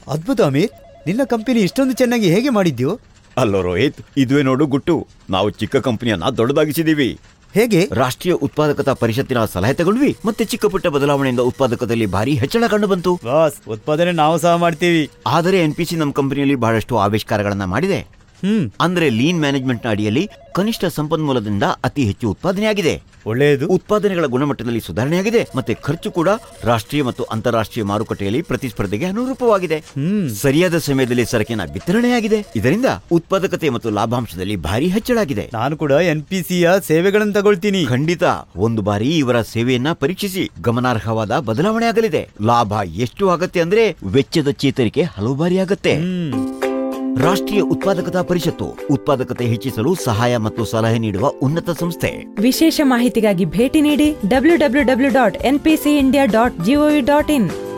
ಅದ್ಭುತ ಅಮೀರ್ ನಿನ್ನ ಕಂಪನಿ ಇಷ್ಟೊಂದು ಚೆನ್ನಾಗಿ ಹೇಗೆ ಮಾಡಿದ್ಯೋ ಅಲ್ಲೋ ರೋಹಿತ್ ಇದುವೇ ನೋಡು ಗುಟ್ಟು ನಾವು ಚಿಕ್ಕ ಕಂಪನಿಯನ್ನ ದೊಡ್ಡದಾಗಿಸಿದೀವಿ ಹೇಗೆ ರಾಷ್ಟ್ರೀಯ ಉತ್ಪಾದಕತಾ ಪರಿಷತ್ತಿನ ಸಲಹೆ ತಗೊಂಡ್ವಿ ಮತ್ತೆ ಚಿಕ್ಕ ಪುಟ್ಟ ಬದಲಾವಣೆಯಿಂದ ಉತ್ಪಾದಕತೆಯಲ್ಲಿ ಭಾರಿ ಹೆಚ್ಚಳ ಕಂಡು ಬಂತು ಬಾಸ್ ಉತ್ಪಾದನೆ ನಾವು ಸಹ ಮಾಡ್ತೀವಿ ಆದರೆ ಎನ್ ಪಿ ಸಿ ನಮ್ಮ ಕಂಪನಿಯಲ್ಲಿ ಬಹಳಷ್ಟು ಆವಿಷ್ಕಾರಗಳನ್ನ ಮಾಡಿದೆ ಹ್ಮ್ ಅಂದ್ರೆ ಲೀನ್ ಮ್ಯಾನೇಜ್ಮೆಂಟ್ ನ ಅಡಿಯಲ್ಲಿ ಕನಿಷ್ಠ ಸಂಪನ್ಮೂಲದಿಂದ ಅತಿ ಹೆಚ್ಚು ಉತ್ಪಾದನೆಯಾಗಿದೆ ಒಳ್ಳೆಯದು ಉತ್ಪಾದನೆಗಳ ಗುಣಮಟ್ಟದಲ್ಲಿ ಸುಧಾರಣೆಯಾಗಿದೆ ಮತ್ತೆ ಖರ್ಚು ಕೂಡ ರಾಷ್ಟ್ರೀಯ ಮತ್ತು ಅಂತಾರಾಷ್ಟ್ರೀಯ ಮಾರುಕಟ್ಟೆಯಲ್ಲಿ ಪ್ರತಿಸ್ಪರ್ಧೆಗೆ ಅನುರೂಪವಾಗಿದೆ ಹ್ಮ್ ಸರಿಯಾದ ಸಮಯದಲ್ಲಿ ಸರಕಿನ ವಿತರಣೆಯಾಗಿದೆ ಇದರಿಂದ ಉತ್ಪಾದಕತೆ ಮತ್ತು ಲಾಭಾಂಶದಲ್ಲಿ ಭಾರಿ ಹೆಚ್ಚಳಾಗಿದೆ ನಾನು ಕೂಡ ಎನ್ ಪಿ ಸಿಯ ಸೇವೆಗಳನ್ನು ತಗೊಳ್ತೀನಿ ಖಂಡಿತ ಒಂದು ಬಾರಿ ಇವರ ಸೇವೆಯನ್ನ ಪರೀಕ್ಷಿಸಿ ಗಮನಾರ್ಹವಾದ ಬದಲಾವಣೆ ಆಗಲಿದೆ ಲಾಭ ಎಷ್ಟು ಆಗತ್ತೆ ಅಂದ್ರೆ ವೆಚ್ಚದ ಚೇತರಿಕೆ ಹಲವು ಬಾರಿ ಆಗತ್ತೆ ಹ್ಮ್ ರಾಷ್ಟ್ರೀಯ ಉತ್ಪಾದಕತಾ ಪರಿಷತ್ತು ಉತ್ಪಾದಕತೆ ಹೆಚ್ಚಿಸಲು ಸಹಾಯ ಮತ್ತು ಸಲಹೆ ನೀಡುವ ಉನ್ನತ ಸಂಸ್ಥೆ ವಿಶೇಷ ಮಾಹಿತಿಗಾಗಿ ಭೇಟಿ ನೀಡಿ W W W dot N P C India dot gov dot ಇನ್